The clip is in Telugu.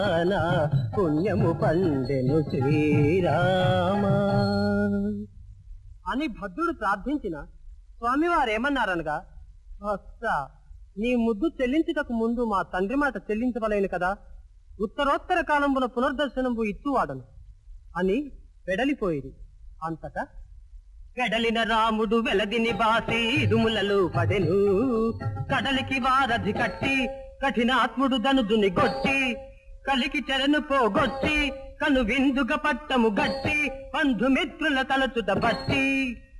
నా పుణ్యము పండెను శ్రీరామ అని భద్రుడు ప్రార్థించిన స్వామివారు ఏమన్నారనగా భక్త నీ ముద్దు చెల్లించుటకు ముందు మా తండ్రి మాట చెల్లించవలేను కదా ఉత్తరోత్తర కాలంబున పునర్దర్శనంబు ఇచ్చువాడను అని వెడలిపోయింది అంతటా వెడలిన రాముడు వెలదిని బాసి ఇదుములలో పడెను కడలికి వారధి కట్టి కఠినాత్ముడు ధనుదుని గొట్టి కలికి చెరను పోగొట్టి కను విందుక పట్టము గట్టి బంధుమిత్రుల తలచుట బట్టి